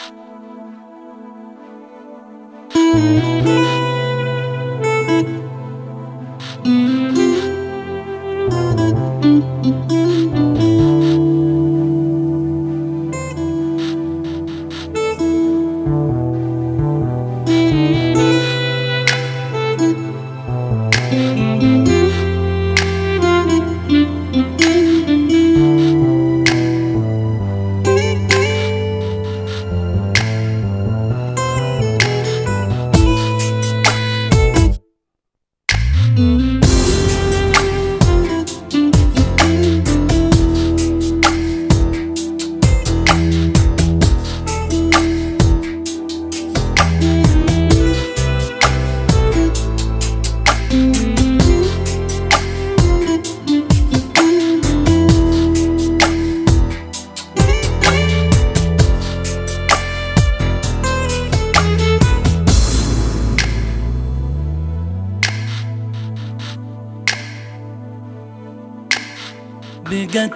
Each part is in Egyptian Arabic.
بجد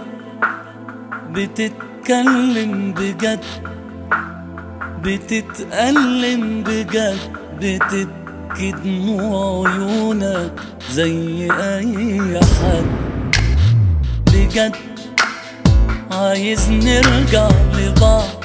بتتكلم بجد بتتألم بجد بتبكي دموع عيونك زي أي حد بجد عايز نرجع لبعض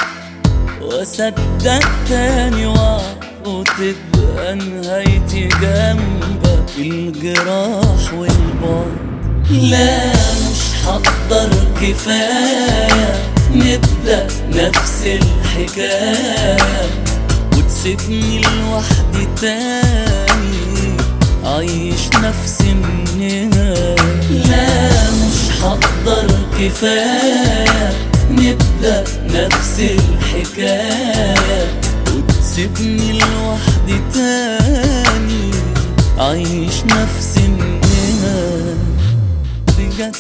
وأصدق تاني وعد وتبقى نهايتي جنبك الجراح والبعد لا مش هقدر كفاية نبدأ نفس الحكاية وتسيبني لوحدي تاني عايش نفس النهاية لا مش هقدر كفاية نبدأ نفس الحكاية وتسيبني لوحدي تاني عايش نفس النهاية بجد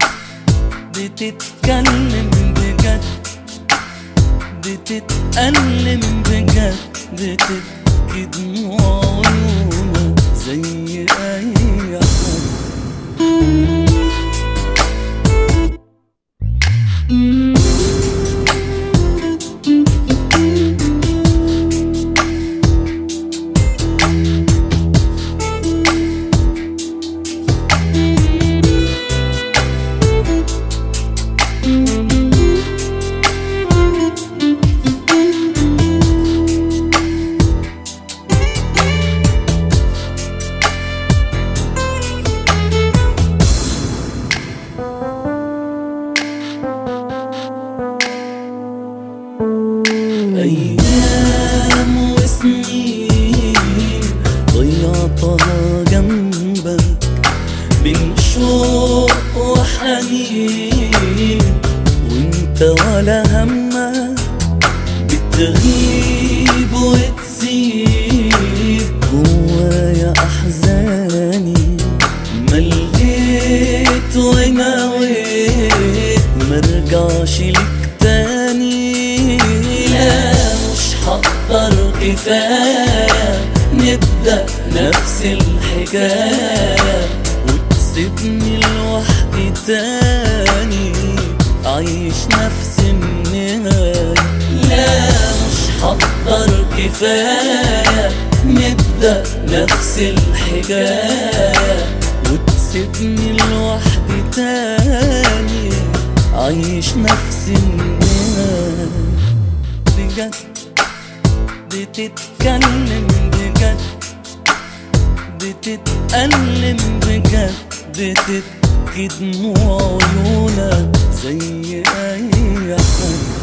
بتتكلم بجد بتتألم بجد بتبكي دموع عيونك زي أي حد أيام وسنين ضيعتها جنبك بين شوق وحنين وانت ولا همك بتغيب وتسيب جوايا أحزاني مليت ونويت مرجعش لك تاني لا مش هقدر كفاية نبدأ نفس الحكاية وتسيبني لوحدي تاني عايش نفس النهاية لا مش هقدر كفاية نبدأ نفس الحكاية وتسيبني لوحدي تاني عايش نفس النهاية بجد بتتكلم بجد بتتألم بجد بتبكي دموع عيونك زي أي حد